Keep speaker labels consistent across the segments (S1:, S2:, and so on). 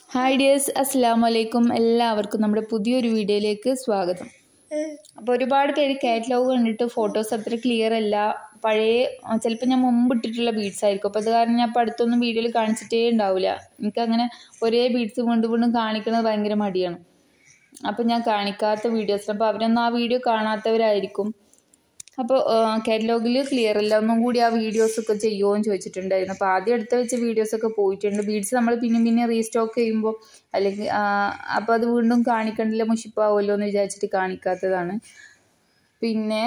S1: hi dears അസ്സാം വലൈക്കും എല്ലാവർക്കും നമ്മുടെ പുതിയൊരു വീഡിയോയിലേക്ക് സ്വാഗതം അപ്പോൾ ഒരുപാട് പേര് കാറ്റലോഗ് കണ്ടിട്ട് ഫോട്ടോസ് അത്ര ക്ലിയർ അല്ല പഴയ ചിലപ്പോൾ ഞാൻ മുമ്പ് ഇട്ടിട്ടുള്ള ബീഡ്സ് ആയിരിക്കും അപ്പോൾ അത് കാരണം ഞാൻ ഇപ്പോൾ അടുത്തൊന്നും വീഡിയോയിൽ കാണിച്ചിട്ടേ ഉണ്ടാവില്ല എനിക്കങ്ങനെ ഒരേ ബീഡ്സ് വീണ്ടും വീണ്ടും കാണിക്കുന്നത് ഭയങ്കര മടിയാണ് അപ്പോൾ ഞാൻ കാണിക്കാത്ത വീഡിയോസ് അപ്പോൾ അവരൊന്നും ആ വീഡിയോ കാണാത്തവരായിരിക്കും അപ്പോൾ കാറ്റലോഗിൽ ക്ലിയർ അല്ല ഒന്നും കൂടി ആ വീഡിയോസൊക്കെ ചെയ്യുമോ എന്ന് ചോദിച്ചിട്ടുണ്ടായിരുന്നു അപ്പോൾ ആദ്യം എടുത്ത് വെച്ച വീഡിയോസൊക്കെ പോയിട്ടുണ്ട് ബീഡ്സ് നമ്മൾ പിന്നെ പിന്നെ റീസ്റ്റോക്ക് ചെയ്യുമ്പോൾ അല്ലെങ്കിൽ അപ്പോൾ അത് വീണ്ടും കാണിക്കണ്ടില്ല മുഷിപ്പാവുമല്ലോ എന്ന് വിചാരിച്ചിട്ട് കാണിക്കാത്തതാണ് പിന്നെ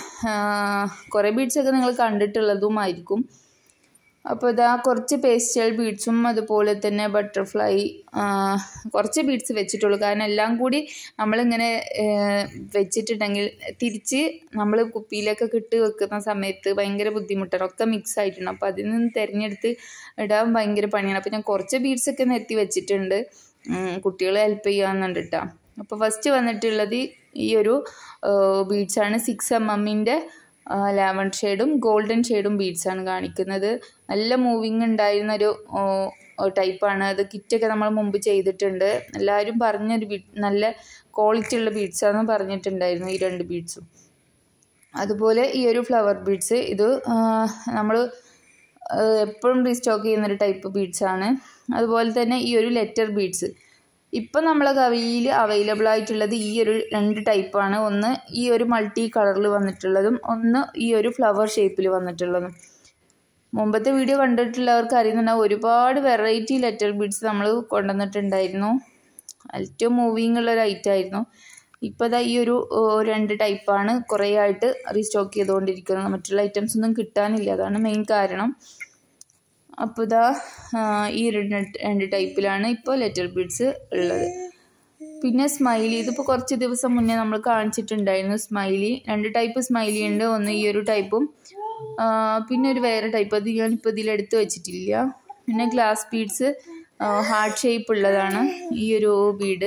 S1: കുറേ ബീഡ്സൊക്കെ നിങ്ങൾ കണ്ടിട്ടുള്ളതുമായിരിക്കും അപ്പോൾ ഇതാ കുറച്ച് പേസ്റ്റൽ ബീഡ്സും അതുപോലെ തന്നെ ബട്ടർഫ്ലൈ കുറച്ച് ബീഡ്സ് വെച്ചിട്ടുള്ളൂ കാരണം എല്ലാം കൂടി നമ്മളിങ്ങനെ വെച്ചിട്ടുണ്ടെങ്കിൽ തിരിച്ച് നമ്മൾ കുപ്പിയിലൊക്കെ ഇട്ട് വെക്കുന്ന സമയത്ത് ഭയങ്കര ബുദ്ധിമുട്ടാണ് ഒക്കെ മിക്സ് ആയിട്ടുണ്ട് അപ്പോൾ അതിൽ നിന്ന് തിരഞ്ഞെടുത്ത് ഇടാൻ ഭയങ്കര പണിയാണ് അപ്പോൾ ഞാൻ കുറച്ച് ബീഡ്സൊക്കെ നിരത്തി വെച്ചിട്ടുണ്ട് കുട്ടികളെ ഹെൽപ്പ് ചെയ്യാമെന്നുണ്ട് കേട്ടോ അപ്പോൾ ഫസ്റ്റ് വന്നിട്ടുള്ളത് ഈ ഒരു ബീഡ്സാണ് സിക്സ് എം എമ്മിൻ്റെ ലാവൺ ഷെയ്ഡും ഗോൾഡൻ ഷെയ്ഡും ബീഡ്സാണ് കാണിക്കുന്നത് നല്ല മൂവിങ് ഉണ്ടായിരുന്നൊരു ടൈപ്പാണ് അത് കിറ്റൊക്കെ നമ്മൾ മുമ്പ് ചെയ്തിട്ടുണ്ട് എല്ലാവരും പറഞ്ഞൊരു ബീഡ് നല്ല ക്വാളിറ്റി ഉള്ള ബീഡ്സാണെന്ന് പറഞ്ഞിട്ടുണ്ടായിരുന്നു ഈ രണ്ട് ബീഡ്സും അതുപോലെ ഈ ഒരു ഫ്ലവർ ബീഡ്സ് ഇത് നമ്മൾ എപ്പോഴും റീസ്റ്റോക്ക് ചെയ്യുന്നൊരു ടൈപ്പ് ബീഡ്സാണ് അതുപോലെ തന്നെ ഈ ഒരു ലെറ്റർ ബീഡ്സ് ഇപ്പം നമ്മളെ കവിയിൽ അവൈലബിൾ ആയിട്ടുള്ളത് ഈ ഒരു രണ്ട് ടൈപ്പാണ് ഒന്ന് ഈ ഒരു മൾട്ടി കളറിൽ വന്നിട്ടുള്ളതും ഒന്ന് ഈ ഒരു ഫ്ലവർ ഷേപ്പിൽ വന്നിട്ടുള്ളതും മുമ്പത്തെ വീഡിയോ കണ്ടിട്ടുള്ളവർക്ക് അറിയുന്നുണ്ടാവും ഒരുപാട് വെറൈറ്റി ലെറ്റർ ബീഡ്സ് നമ്മൾ കൊണ്ടുവന്നിട്ടുണ്ടായിരുന്നു ഏറ്റവും മൂവിങ് ഉള്ള ഒരു ഐറ്റം ആയിരുന്നു ഇപ്പോൾ ഇതാ ഈ ഒരു രണ്ട് ടൈപ്പാണ് കുറേ ആയിട്ട് റീസ്റ്റോക്ക് ചെയ്തുകൊണ്ടിരിക്കുന്നത് മറ്റുള്ള ഐറ്റംസ് ഒന്നും കിട്ടാനില്ല അതാണ് മെയിൻ കാരണം അപ്പോൾ ഇതാ ഈ രണ്ട് രണ്ട് ടൈപ്പിലാണ് ഇപ്പോൾ ലെറ്റർ ബീഡ്സ് ഉള്ളത് പിന്നെ സ്മൈലി ഇതിപ്പോൾ കുറച്ച് ദിവസം മുന്നേ നമ്മൾ കാണിച്ചിട്ടുണ്ടായിരുന്നു സ്മൈലി രണ്ട് ടൈപ്പ് സ്മൈലി ഉണ്ട് ഒന്ന് ഈ ഒരു ടൈപ്പും പിന്നെ ഒരു വേറെ ടൈപ്പ് അത് ഞാനിപ്പോൾ ഇതിലെടുത്ത് വെച്ചിട്ടില്ല പിന്നെ ഗ്ലാസ് ബീഡ്സ് ഹാർട്ട് ഷേപ്പ് ഉള്ളതാണ് ഈ ഒരു ബീഡ്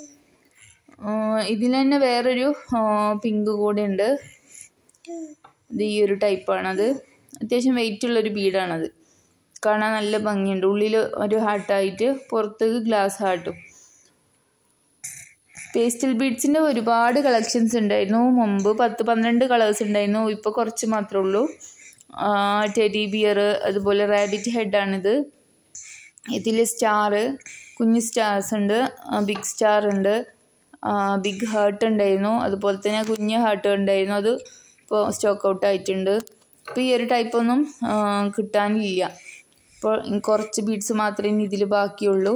S1: ഇതിൽ തന്നെ വേറൊരു പിങ്ക് കൂടെ ഉണ്ട് ഇത് ഈ ഒരു ടൈപ്പാണത് അത്യാവശ്യം വെയിറ്റ് ഉള്ളൊരു ബീഡാണത് കാണാൻ നല്ല ഭംഗിയുണ്ട് ഉള്ളിൽ ഒരു ഹാർട്ടായിട്ട് പുറത്തേക്ക് ഗ്ലാസ് ഹാർട്ടും പേസ്റ്റൽ ബീഡ്സിൻ്റെ ഒരുപാട് കളക്ഷൻസ് ഉണ്ടായിരുന്നു മുമ്പ് പത്ത് പന്ത്രണ്ട് കളേഴ്സ് ഉണ്ടായിരുന്നു ഇപ്പോൾ കുറച്ച് മാത്രമേ ഉള്ളൂ ടെഡി ബിയർ അതുപോലെ റാബിറ്റ് ഹെഡാണിത് ഇതിൽ സ്റ്റാർ കുഞ്ഞു സ്റ്റാർസ് ഉണ്ട് ബിഗ് സ്റ്റാർ ഉണ്ട് ബിഗ് ഹാർട്ട് ഉണ്ടായിരുന്നു അതുപോലെ തന്നെ കുഞ്ഞ് ഹാർട്ട് ഉണ്ടായിരുന്നു അത് ഇപ്പോൾ സ്റ്റോക്ക് ഔട്ട് ആയിട്ടുണ്ട് ഇപ്പോൾ ഈ ഒരു ടൈപ്പൊന്നും കിട്ടാനില്ല ഇപ്പോൾ കുറച്ച് ബീഡ്സ് മാത്രമേ ഇതിൽ ബാക്കിയുള്ളൂ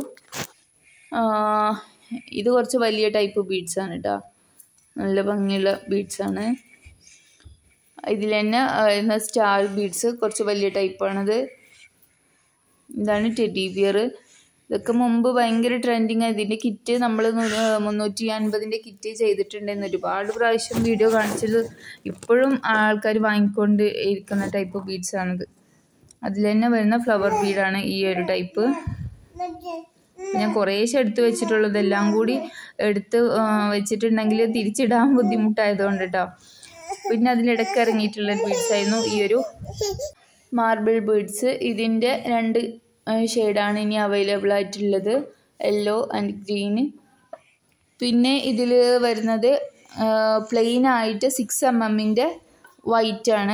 S1: ഇത് കുറച്ച് വലിയ ടൈപ്പ് ബീഡ്സാണ് കേട്ടോ നല്ല ഭംഗിയുള്ള ബീഡ്സാണ് ഇതിൽ തന്നെ വരുന്ന സ്റ്റാർ ബീഡ്സ് കുറച്ച് വലിയ ടൈപ്പാണത് ഇതാണ് ടെഡി ബിയർ ഇതൊക്കെ മുമ്പ് ഭയങ്കര ട്രെൻഡിങ് ഇതിൻ്റെ കിറ്റ് നമ്മൾ മുന്നൂറ്റി അൻപതിൻ്റെ കിറ്റ് ചെയ്തിട്ടുണ്ടെന്ന് ഒരുപാട് പ്രാവശ്യം വീഡിയോ കാണിച്ചത് ഇപ്പോഴും ആൾക്കാർ വാങ്ങിക്കൊണ്ട് ഇരിക്കുന്ന ടൈപ്പ് ബീഡ്സാണിത് അതിൽ തന്നെ വരുന്ന ഫ്ലവർ ബീഡാണ് ഈ ഒരു ടൈപ്പ് ഞാൻ കുറേശ്ശെ എടുത്ത് വെച്ചിട്ടുള്ളതെല്ലാം കൂടി എടുത്ത് വെച്ചിട്ടുണ്ടെങ്കിൽ തിരിച്ചിടാൻ ബുദ്ധിമുട്ടായതുകൊണ്ട് കേട്ടോ പിന്നെ അതിലിടയ്ക്ക് ഇറങ്ങിയിട്ടുള്ള ബീഡ്സ് ആയിരുന്നു ഈ ഒരു മാർബിൾ ബീഡ്സ് ഇതിൻ്റെ രണ്ട് ഷെയ്ഡാണ് ഇനി അവൈലബിൾ ആയിട്ടുള്ളത് യെല്ലോ ആൻഡ് ഗ്രീന് പിന്നെ ഇതിൽ വരുന്നത് പ്ലെയിൻ ആയിട്ട് സിക്സ് എം എമ്മിൻ്റെ വൈറ്റ് ആണ്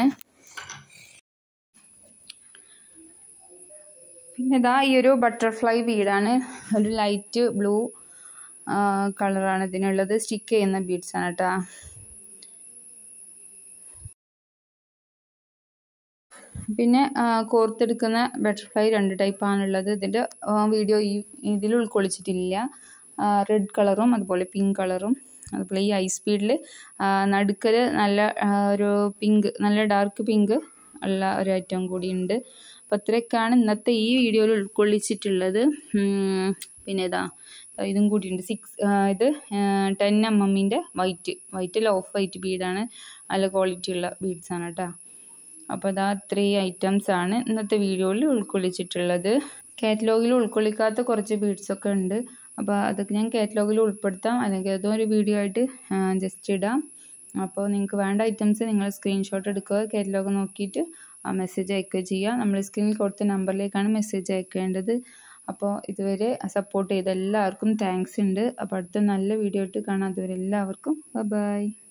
S1: പിന്നെ ഇതാ ഈ ഒരു ബട്ടർഫ്ലൈ ബീഡാണ് ഒരു ലൈറ്റ് ബ്ലൂ കളറാണ് ഇതിനുള്ളത് സ്റ്റിക്ക് ചെയ്യുന്ന ബീഡ്സ് ആണ് കേട്ടോ പിന്നെ കോർത്തെടുക്കുന്ന ബട്ടർഫ്ലൈ രണ്ട് ടൈപ്പാണുള്ളത് ഇതിൻ്റെ വീഡിയോ ഈ ഇതിൽ ഉൾക്കൊള്ളിച്ചിട്ടില്ല റെഡ് കളറും അതുപോലെ പിങ്ക് കളറും അതുപോലെ ഈ ഐ സ്പീഡിൽ നടുക്കൽ നല്ല ഒരു പിങ്ക് നല്ല ഡാർക്ക് പിങ്ക് ഉള്ള ഒരു ഐറ്റം കൂടിയുണ്ട് അപ്പോൾ അത്രയൊക്കെയാണ് ഇന്നത്തെ ഈ വീഡിയോയിൽ ഉൾക്കൊള്ളിച്ചിട്ടുള്ളത് പിന്നെ ഇതാ ഇതും കൂടിയുണ്ട് സിക്സ് ഇത് ടെൻ എം എമ്മിൻ്റെ വൈറ്റ് വൈറ്റിൽ ഓഫ് വൈറ്റ് ബീഡാണ് നല്ല ക്വാളിറ്റി ഉള്ള ബീഡ്സാണ് കേട്ടോ അപ്പോൾ അതാ ഇത്രയും ഐറ്റംസ് ആണ് ഇന്നത്തെ വീഡിയോയിൽ ഉൾക്കൊള്ളിച്ചിട്ടുള്ളത് കാറ്റലോഗിൽ ഉൾക്കൊള്ളിക്കാത്ത കുറച്ച് ബീഡ്സൊക്കെ ഉണ്ട് അപ്പോൾ അതൊക്കെ ഞാൻ കാറ്റലോഗിൽ ഉൾപ്പെടുത്താം അല്ലെങ്കിൽ അതും ഒരു വീഡിയോ ആയിട്ട് ജസ്റ്റ് ഇടാം അപ്പോൾ നിങ്ങൾക്ക് വേണ്ട ഐറ്റംസ് നിങ്ങൾ സ്ക്രീൻഷോട്ട് എടുക്കുക കാറ്റലോഗ് നോക്കിയിട്ട് ആ മെസ്സേജ് അയക്കുക ചെയ്യുക നമ്മൾ സ്ക്രീനിൽ കൊടുത്ത നമ്പറിലേക്കാണ് മെസ്സേജ് അയക്കേണ്ടത് അപ്പോൾ ഇതുവരെ സപ്പോർട്ട് ചെയ്ത എല്ലാവർക്കും താങ്ക്സ് ഉണ്ട് അപ്പോൾ അടുത്ത നല്ല വീഡിയോ ഇട്ട് കാണാത്തവരെല്ലാവർക്കും ബൈ